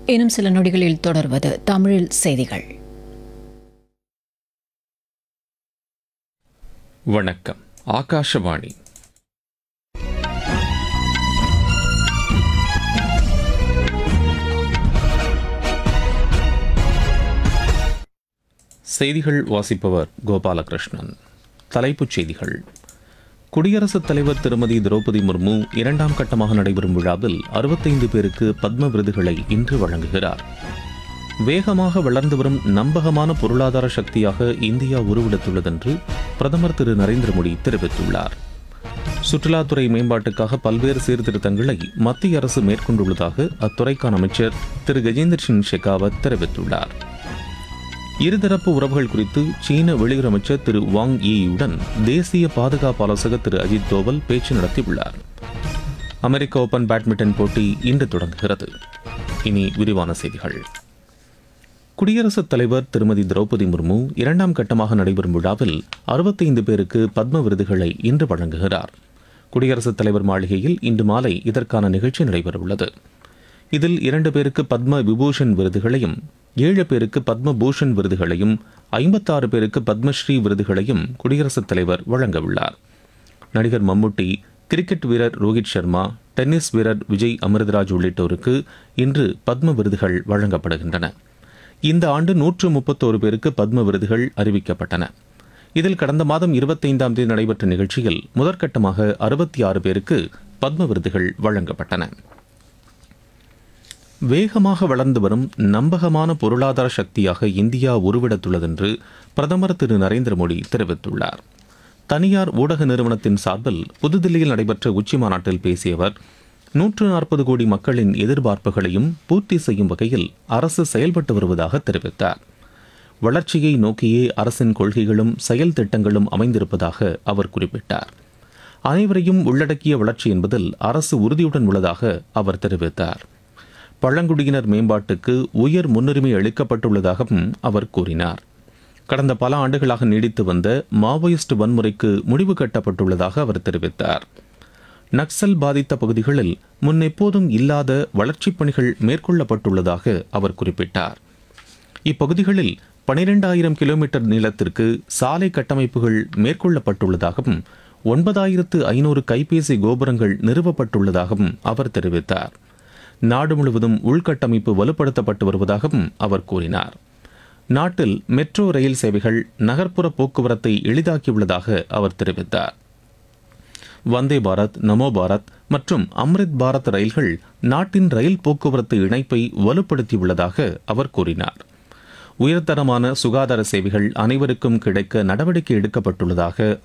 இன்னும் சில நொடிகளில் தொடர்வது தமிழில் செய்திகள் வணக்கம் ஆகாஷவாணி செய்திகள் வாசிப்பவர் கோபாலகிருஷ்ணன் தலைப்புச் செய்திகள் குடியரசுத் தலைவர் திருமதி திரௌபதி முர்மு இரண்டாம் கட்டமாக நடைபெறும் விழாவில் அறுபத்தைந்து பேருக்கு பத்ம விருதுகளை இன்று வழங்குகிறார் வேகமாக வளர்ந்து வரும் நம்பகமான பொருளாதார சக்தியாக இந்தியா உருவெடுத்துள்ளதென்று பிரதமர் திரு நரேந்திர மோடி தெரிவித்துள்ளார் சுற்றுலாத்துறை மேம்பாட்டுக்காக பல்வேறு சீர்திருத்தங்களை மத்திய அரசு மேற்கொண்டுள்ளதாக அத்துறைக்கான அமைச்சர் திரு கஜேந்திர சிங் ஷெகாவத் தெரிவித்துள்ளார் இருதரப்பு உறவுகள் குறித்து சீன வெளியுறவு அமைச்சர் திரு வாங் ஈயுடன் தேசிய பாதுகாப்பு ஆலோசகர் திரு அஜித் தோவல் பேச்சு நடத்தியுள்ளார் அமெரிக்க ஓபன் பேட்மிண்டன் போட்டி இன்று தொடங்குகிறது இனி விரிவான செய்திகள் குடியரசுத் தலைவர் திருமதி திரௌபதி முர்மு இரண்டாம் கட்டமாக நடைபெறும் விழாவில் அறுபத்தைந்து பேருக்கு பத்ம விருதுகளை இன்று வழங்குகிறார் குடியரசுத் தலைவர் மாளிகையில் இன்று மாலை இதற்கான நிகழ்ச்சி நடைபெறவுள்ளது இதில் இரண்டு பேருக்கு பத்ம விபூஷன் விருதுகளையும் ஏழு பேருக்கு பத்ம பூஷன் விருதுகளையும் ஐம்பத்தாறு பேருக்கு பத்மஸ்ரீ விருதுகளையும் குடியரசுத் தலைவர் வழங்கவுள்ளார் நடிகர் மம்முட்டி கிரிக்கெட் வீரர் ரோஹித் சர்மா டென்னிஸ் வீரர் விஜய் அமிர்தராஜ் உள்ளிட்டோருக்கு இன்று பத்ம விருதுகள் வழங்கப்படுகின்றன இந்த ஆண்டு நூற்று முப்பத்தோரு பேருக்கு பத்ம விருதுகள் அறிவிக்கப்பட்டன இதில் கடந்த மாதம் இருபத்தைந்தாம் தேதி நடைபெற்ற நிகழ்ச்சியில் முதற்கட்டமாக அறுபத்தி ஆறு பேருக்கு பத்ம விருதுகள் வழங்கப்பட்டன வேகமாக வளர்ந்து வரும் நம்பகமான பொருளாதார சக்தியாக இந்தியா உருவெடுத்துள்ளதென்று பிரதமர் திரு நரேந்திர மோடி தெரிவித்துள்ளார் தனியார் ஊடக நிறுவனத்தின் சார்பில் புதுதில்லியில் நடைபெற்ற உச்சி மாநாட்டில் பேசிய அவர் நூற்று நாற்பது கோடி மக்களின் எதிர்பார்ப்புகளையும் பூர்த்தி செய்யும் வகையில் அரசு செயல்பட்டு வருவதாக தெரிவித்தார் வளர்ச்சியை நோக்கியே அரசின் கொள்கைகளும் செயல் திட்டங்களும் அமைந்திருப்பதாக அவர் குறிப்பிட்டார் அனைவரையும் உள்ளடக்கிய வளர்ச்சி என்பதில் அரசு உறுதியுடன் உள்ளதாக அவர் தெரிவித்தார் பழங்குடியினர் மேம்பாட்டுக்கு உயர் முன்னுரிமை அளிக்கப்பட்டுள்ளதாகவும் அவர் கூறினார் கடந்த பல ஆண்டுகளாக நீடித்து வந்த மாவோயிஸ்ட் வன்முறைக்கு முடிவு கட்டப்பட்டுள்ளதாக அவர் தெரிவித்தார் நக்சல் பாதித்த பகுதிகளில் முன்னெப்போதும் இல்லாத வளர்ச்சிப் பணிகள் மேற்கொள்ளப்பட்டுள்ளதாக அவர் குறிப்பிட்டார் இப்பகுதிகளில் பனிரெண்டாயிரம் கிலோமீட்டர் நீளத்திற்கு சாலை கட்டமைப்புகள் மேற்கொள்ளப்பட்டுள்ளதாகவும் ஒன்பதாயிரத்து ஐநூறு கைபேசி கோபுரங்கள் நிறுவப்பட்டுள்ளதாகவும் அவர் தெரிவித்தார் நாடு முழுவதும் உள்கட்டமைப்பு வலுப்படுத்தப்பட்டு வருவதாகவும் அவர் கூறினார் நாட்டில் மெட்ரோ ரயில் சேவைகள் நகர்ப்புற போக்குவரத்தை எளிதாக்கியுள்ளதாக அவர் தெரிவித்தார் வந்தே பாரத் நமோ பாரத் மற்றும் அம்ரித் பாரத் ரயில்கள் நாட்டின் ரயில் போக்குவரத்து இணைப்பை வலுப்படுத்தியுள்ளதாக அவர் கூறினார் உயர்தரமான சுகாதார சேவைகள் அனைவருக்கும் கிடைக்க நடவடிக்கை எடுக்கப்பட்டுள்ளதாக